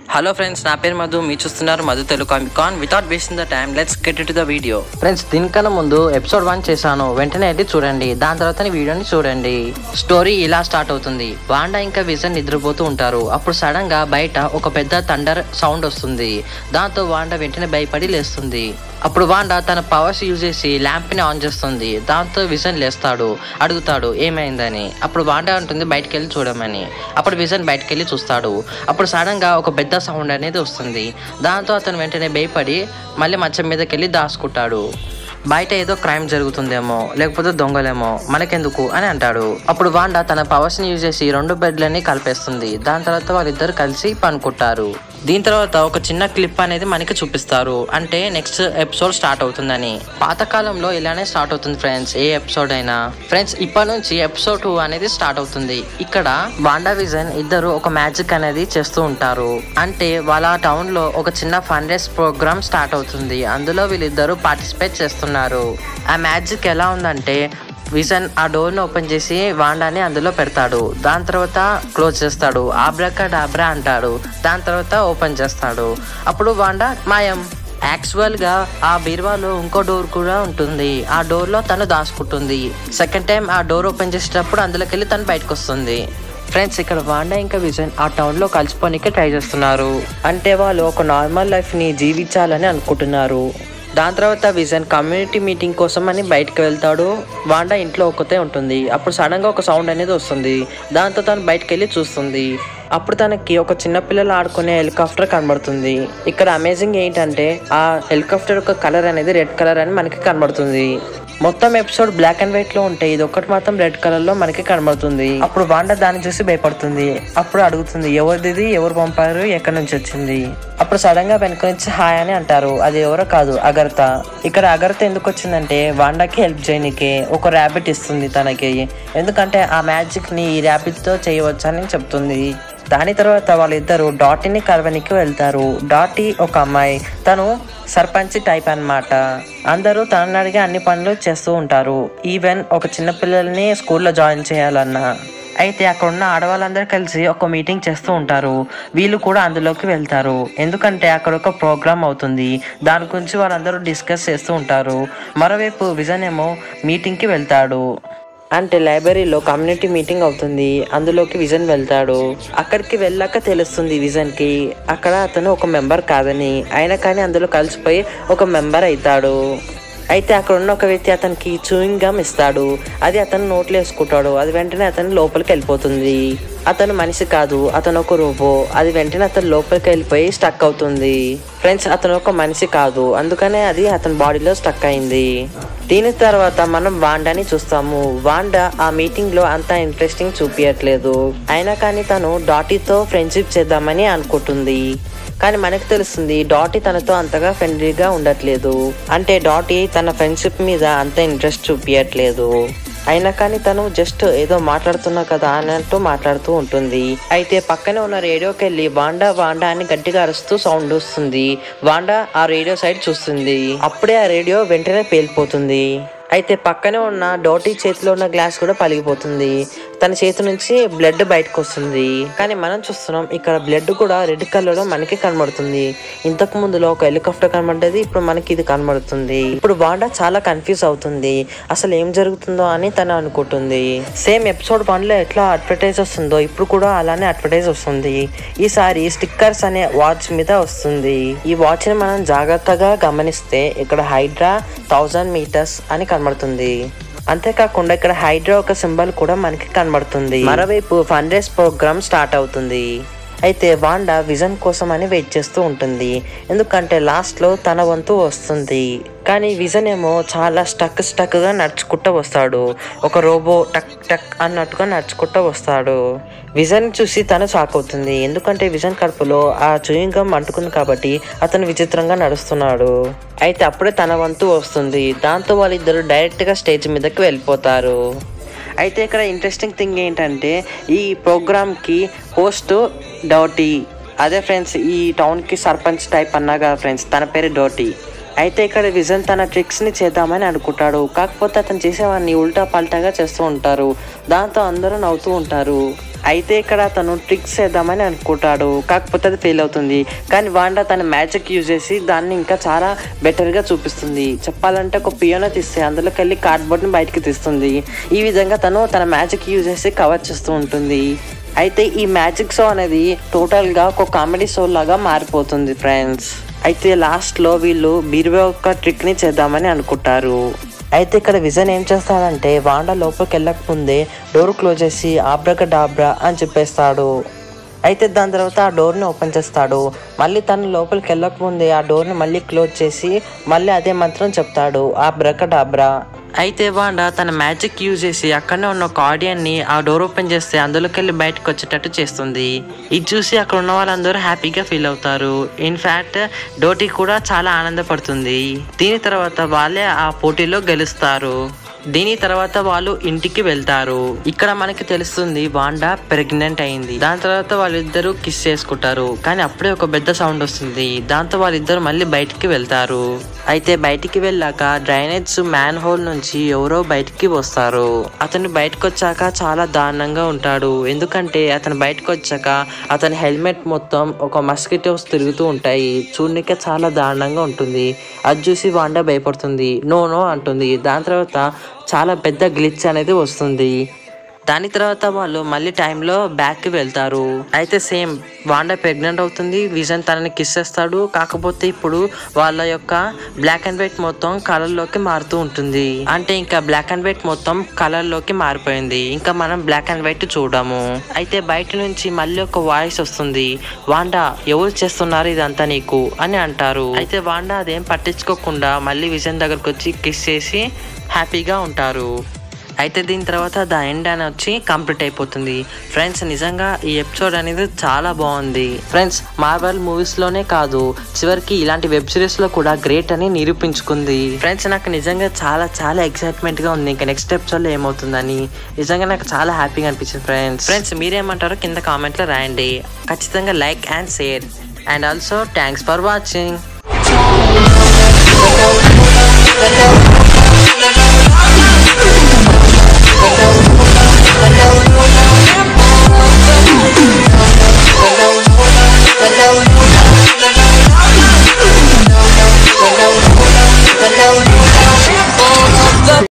hello friends నా పేరు మధు మీరు చూస్తున్నారు Madhu Telugu comic con without wasting the time let's get to the video friends దీనికన్నా ముందు ఎపిసోడ్ వన్ చేశాను వెంటనే వెళ్ళి చూడండి దాని తర్వాత ఈ వీడియోని చూడండి స్టోరీ ఇలా స్టార్ట్ అవుతుంది వాండా ఇంకా విజన్ నిద్రపోతూ ఉంటారు అప్పుడు సడన్ గా బయట ఒక పెద్ద థండర్ సౌండ్ వస్తుంది దాంతో వాండా వెంటనే భయపడి లేస్తుంది అప్పుడు వాండా తన పవర్స్ యూజ్ చేసి ల్యాంప్ ని ఆన్ చేస్తుంది దాంతో విజన్ లేస్తాడు అడుగుతాడు ఏమైందని అప్పుడు వాండా ఉంటుంది బయటికి వెళ్ళి చూడమని అప్పుడు విజన్ బయటికి వెళ్ళి చూస్తాడు అప్పుడు సడన్ గా ఒక పెద్ద సౌండ్ అనేది వస్తుంది దాంతో అతను వెంటనే భయపడి మళ్ళీ మచ్చం మీదకి వెళ్ళి దాచుకుంటాడు బయట ఏదో క్రైమ్ జరుగుతుందేమో లేకపోతే దొంగలేమో మనకెందుకు అని అంటాడు అప్పుడు వాండా తన పవర్స్ ని యూజ్ చేసి రెండు బెడ్లని కలిపేస్తుంది దాని తర్వాత వాళ్ళిద్దరు కలిసి పనుకుంటారు దీని తర్వాత ఒక చిన్న క్లిప్ అనేది మనకి చూపిస్తారు అంటే నెక్స్ట్ ఎపిసోడ్ స్టార్ట్ అవుతుందని పాతకాలంలో ఇలానే స్టార్ట్ అవుతుంది ఫ్రెండ్స్ ఏ ఎపిసోడ్ అయినా ఫ్రెండ్స్ ఇప్పటి నుంచి ఎపిసోడ్ టూ అనేది స్టార్ట్ అవుతుంది ఇక్కడ వాండా విజన్ ఇద్దరు ఒక మ్యాజిక్ అనేది చేస్తూ ఉంటారు అంటే వాళ్ళ టౌన్ లో ఒక చిన్న ఫన్ రేస్ ప్రోగ్రామ్ స్టార్ట్ అవుతుంది అందులో వీళ్ళిద్దరు పార్టిసిపేట్ చేస్తున్నారు ఆ మ్యాజిక్ ఎలా ఉందంటే విజన్ ఆ డోర్ ని ఓపెన్ చేసి వాండాని అందులో పెడతాడు దాని తర్వాత క్లోజ్ చేస్తాడు ఆబ్రాకా డాబ్రా అంటాడు దాని తర్వాత ఓపెన్ చేస్తాడు అప్పుడు వాండా మాయం యాక్చువల్ గా ఆ బీరువాలో ఇంకో డోర్ కూడా ఉంటుంది ఆ డోర్ లో తను దాచుకుంటుంది సెకండ్ టైం ఆ డోర్ ఓపెన్ చేసేటప్పుడు అందులోకి వెళ్ళి తను బయటకు వస్తుంది ఫ్రెండ్స్ ఇక్కడ వాండా ఇంకా విజన్ ఆ టౌన్ లో కలిసిపోనికి ట్రై చేస్తున్నారు అంటే వాళ్ళు ఒక నార్మల్ లైఫ్ ని జీవించాలని అనుకుంటున్నారు దాని తర్వాత విజన్ కమ్యూనిటీ మీటింగ్ కోసం అని బయటకు వెళ్తాడు వాండా ఇంట్లో ఒక్కతే ఉంటుంది అప్పుడు సడన్ గా ఒక సౌండ్ అనేది వస్తుంది దాంతో తను బయటకు వెళ్ళి చూస్తుంది అప్పుడు తనకి ఒక చిన్న పిల్లలు ఆడుకునే హెలికాప్టర్ కనబడుతుంది ఇక్కడ అమేజింగ్ ఏంటంటే ఆ హెలికాప్టర్ యొక్క కలర్ అనేది రెడ్ కలర్ అని మనకి కనబడుతుంది మొత్తం ఎపిసోడ్ బ్లాక్ అండ్ వైట్ లో ఉంటాయి ఇది ఒక్కటి మాత్రం రెడ్ కలర్ లో మనకి కనబడుతుంది అప్పుడు వాండా దాన్ని చూసి భయపడుతుంది అప్పుడు అడుగుతుంది ఎవరిది ఎవరు పంపారు ఎక్కడి నుంచి వచ్చింది అప్పుడు సడన్ గా వెనక నుంచి హాయ్ అని అంటారు అది ఎవరో కాదు అగర్త ఇక్కడ అగర్త ఎందుకు వచ్చిందంటే వాండాకి హెల్ప్ చేయనికి ఒక ర్యాబిట్ ఇస్తుంది తనకి ఎందుకంటే ఆ మ్యాజిక్ ని ఈ ర్యాబిట్ తో చేయవచ్చని చెప్తుంది దాని తర్వాత వాళ్ళిద్దరు డాటీని కలవనికి వెళ్తారు డాటీ ఒక అమ్మాయి తను సర్పంచ్ టైప్ అన్నమాట అందరూ తనని అడిగే అన్ని పనులు చేస్తూ ఉంటారు ఈవెన్ ఒక చిన్న పిల్లల్ని స్కూల్లో జాయిన్ చేయాలన్నా అయితే అక్కడ ఉన్న ఆడవాళ్ళందరూ కలిసి ఒక మీటింగ్ చేస్తూ ఉంటారు వీళ్ళు కూడా అందులోకి వెళ్తారు ఎందుకంటే అక్కడ ఒక ప్రోగ్రామ్ అవుతుంది దాని గురించి వాళ్ళందరూ డిస్కస్ చేస్తూ ఉంటారు మరోవైపు విజన్ ఏమో మీటింగ్కి వెళ్తాడు అంటే లైబ్రరీలో కమ్యూనిటీ మీటింగ్ అవుతుంది అందులోకి విజన్ వెళ్తాడు అక్కడికి వెళ్ళాక తెలుస్తుంది విజన్ కి అక్కడ అతను ఒక మెంబర్ కాదని అయినా కానీ అందులో కలిసిపోయి ఒక మెంబర్ అవుతాడు అయితే అక్కడ ఉన్న ఒక వ్యక్తి అతనికి చూయింగ్ గమ్ ఇస్తాడు అది అతను నోట్లో వేసుకుంటాడు అది వెంటనే అతను లోపలికి వెళ్ళిపోతుంది అతను మనిషి కాదు అతను ఒక రోబో అది వెంటనే అతను లోపలికి వెళ్ళిపోయి స్టక్ అవుతుంది ఫ్రెండ్స్ అతను ఒక మనిషి కాదు అందుకనే అది అతని బాడీలో స్టక్ అయింది దీని తర్వాత మనం వాండాని చూస్తాము వాండా ఆ మీటింగ్ లో అంత ఇంట్రెస్టింగ్ చూపించట్లేదు అయినా కానీ తను డాటీతో ఫ్రెండ్షిప్ చేద్దామని అనుకుంటుంది కానీ మనకు తెలుస్తుంది డాటీ తనతో అంతగా ఫ్రెండ్లీగా ఉండట్లేదు అంటే డాటీ తన ఫ్రెండ్షిప్ మీద అంత ఇంట్రెస్ట్ చూపించట్లేదు అయినా కానీ తను జస్ట్ ఏదో మాట్లాడుతున్నా కదా అన్నట్టు మాట్లాడుతూ ఉంటుంది అయితే పక్కనే ఉన్న రేడియోకి వెళ్ళి వాండా వాండా అని గట్టిగా అరుస్తూ సౌండ్ వస్తుంది వాండా ఆ రేడియో సైడ్ చూస్తుంది అప్పుడే ఆ రేడియో వెంటనే పేలిపోతుంది అయితే పక్కనే ఉన్న డోటీ చేతిలో ఉన్న గ్లాస్ కూడా పలిగిపోతుంది తన చేతి నుంచి బ్లడ్ బయటకు వస్తుంది కానీ మనం చూస్తున్నాం ఇక్కడ బ్లడ్ కూడా రెడ్ కలర్ లో మనకి కనబడుతుంది ఇంతకు ముందులో ఒక హెలికాప్టర్ కనబడ్డది ఇప్పుడు మనకి ఇది కనబడుతుంది ఇప్పుడు వాండా చాలా కన్ఫ్యూజ్ అవుతుంది అసలు ఏం జరుగుతుందో అని తను అనుకుంటుంది సేమ్ ఎపిసోడ్ వన్ లో ఎట్లా అడ్వర్టైజ్ వస్తుందో ఇప్పుడు కూడా అలానే అడ్వర్టైజ్ వస్తుంది ఈసారి స్టిక్కర్స్ అనే వాచ్ మీద వస్తుంది ఈ వాచ్ ని మనం జాగ్రత్తగా గమనిస్తే ఇక్కడ హైడ్రా థౌజండ్ మీటర్స్ అని కనబడుతుంది అంతేకాకుండా ఇక్కడ హైడ్రా ఒక సింబల్ కూడా మనకి కనబడుతుంది మరోవైపు ఫన్ రేస్ ప్రోగ్రామ్ స్టార్ట్ అవుతుంది అయితే వాండా విజన్ కోసం అని వెయిట్ చేస్తూ ఉంటుంది ఎందుకంటే లాస్ట్ లో తన వంతు వస్తుంది కానీ విజన్ ఏమో చాలా స్టక్ స్టక్ గా నడుచుకుంటూ వస్తాడు ఒక రోబో టక్ టక్ అన్నట్టుగా నడుచుకుంటూ వస్తాడు విజన్ చూసి తను షాక్ అవుతుంది ఎందుకంటే విజన్ కడుపులో ఆ చూయింగం అంటుకుంది కాబట్టి అతను విచిత్రంగా నడుస్తున్నాడు అయితే అప్పుడే తన వంతు వస్తుంది దాంతో వాళ్ళిద్దరు డైరెక్ట్ గా స్టేజ్ మీదకి వెళ్ళిపోతారు అయితే ఇక్కడ ఇంట్రెస్టింగ్ థింగ్ ఏంటంటే ఈ ప్రోగ్రామ్కి హోస్ట్ డోటీ అదే ఫ్రెండ్స్ ఈ టౌన్కి సర్పంచ్ టైప్ అన్నా కదా ఫ్రెండ్స్ తన పేరు డోటీ అయితే ఇక్కడ విజన్ తన ట్రిక్స్ని చేద్దామని అనుకుంటాడు కాకపోతే అతను చేసేవాడిని ఉల్టా పల్టాగా చేస్తూ ఉంటారు దాంతో అందరూ నవ్వుతూ ఉంటారు అయితే ఇక్కడ తను ట్రిక్స్ చేద్దామని అనుకుంటాడు కాకపోతే అది ఫెయిల్ అవుతుంది కానీ వాండా తన మ్యాజిక్ యూజ్ చేసి దాన్ని ఇంకా చాలా బెటర్గా చూపిస్తుంది చెప్పాలంటే ఒక పియోనో తీస్తే అందులోకి వెళ్ళి కార్డ్బోర్డ్ని బయటికి తీస్తుంది ఈ విధంగా తను తన మ్యాజిక్ యూజ్ చేసి కవర్ చేస్తూ ఉంటుంది అయితే ఈ మ్యాజిక్ షో అనేది టోటల్గా ఒక కామెడీ షో లాగా మారిపోతుంది ఫ్రెండ్స్ అయితే లాస్ట్లో వీళ్ళు బీరువా ఒక ట్రిక్ని చేద్దామని అనుకుంటారు అయితే ఇక్కడ విజన్ ఏం చేస్తాడంటే వాండా లోపలికి వెళ్ళక ముందే డోర్ క్లోజ్ చేసి ఆబ్రక డాబ్రా అని చెప్పేస్తాడు అయితే దాని తర్వాత ఆ డోర్ని ఓపెన్ చేస్తాడు మళ్ళీ తను లోపలికి వెళ్ళక ముందే ఆ డోర్ని మళ్ళీ క్లోజ్ చేసి మళ్ళీ అదే మంత్రం చెప్తాడు ఆ బ్రక డాబ్రా అయితే వాండా తన మ్యాజిక్ యూజ్ చేసి అక్కడనే ఉన్న ఒక ఆడియన్ని ఆ డోర్ ఓపెన్ చేస్తే అందులోకి వెళ్ళి బయటకు వచ్చేటట్టు చేస్తుంది ఇది చూసి అక్కడ ఉన్న వాళ్ళందరూ హ్యాపీగా ఫీల్ అవుతారు ఇన్ఫ్యాక్ట్ డోటీ కూడా చాలా ఆనందపడుతుంది దీని తర్వాత వాళ్ళే ఆ పోటీలో గెలుస్తారు దీని తర్వాత వాళ్ళు ఇంటికి వెళ్తారు ఇక్కడ మనకి తెలుస్తుంది వాండా ప్రెగ్నెంట్ అయింది దాని తర్వాత వాళ్ళిద్దరూ కిస్ చేసుకుంటారు కానీ అప్పుడే ఒక పెద్ద సౌండ్ వస్తుంది దాంతో వాళ్ళిద్దరు మళ్ళీ బయటికి వెళ్తారు అయితే బయటికి వెళ్ళాక డ్రైనేజ్ మ్యాన్ హోల్ నుంచి ఎవరో బయటికి వస్తారు అతను బయటకు వచ్చాక చాలా దారుణంగా ఉంటాడు ఎందుకంటే అతను బయటకు వచ్చాక అతని హెల్మెట్ మొత్తం ఒక మస్కిటోస్ తిరుగుతూ ఉంటాయి చూడనికే చాలా దారుణంగా ఉంటుంది అది చూసి వాండా భయపడుతుంది నో నో అంటుంది దాని తర్వాత చాలా పెద్ద గ్లిచ్ అనేది వస్తుంది దాని తర్వాత వాళ్ళు మళ్ళీ టైంలో బ్యాక్కి వెళ్తారు అయితే సేమ్ వాండా ప్రెగ్నెంట్ అవుతుంది విజన్ తనని కిస్ చేస్తాడు కాకపోతే ఇప్పుడు వాళ్ళ యొక్క బ్లాక్ అండ్ వైట్ మొత్తం కలర్లోకి మారుతూ ఉంటుంది అంటే ఇంకా బ్లాక్ అండ్ వైట్ మొత్తం కలర్లోకి మారిపోయింది ఇంకా మనం బ్లాక్ అండ్ వైట్ చూడము అయితే బయట నుంచి మళ్ళీ ఒక వాయిస్ వస్తుంది వాండా ఎవరు చేస్తున్నారు ఇదంతా నీకు అని అంటారు అయితే వాండా అదేం పట్టించుకోకుండా మళ్ళీ విజన్ దగ్గరకు వచ్చి కిస్ చేసి హ్యాపీగా ఉంటారు అయితే దీని తర్వాత ద ఎండ్ అని వచ్చి కంప్లీట్ అయిపోతుంది ఫ్రెండ్స్ నిజంగా ఈ ఎపిసోడ్ అనేది చాలా బాగుంది ఫ్రెండ్స్ మార్వెల్ మూవీస్ లోనే కాదు చివరికి ఇలాంటి వెబ్ సిరీస్ లో కూడా గ్రేట్ అని నిరూపించుకుంది ఫ్రెండ్స్ నాకు నిజంగా చాలా చాలా ఎక్సైట్మెంట్ గా ఉంది ఇంకా నెక్స్ట్ ఎపిసోడ్ లో ఏమవుతుందని నిజంగా నాకు చాలా హ్యాపీగా అనిపించింది ఫ్రెండ్స్ ఫ్రెండ్స్ మీరేమంటారో కింద కామెంట్ లో రాయండి ఖచ్చితంగా like and share and also thanks for watching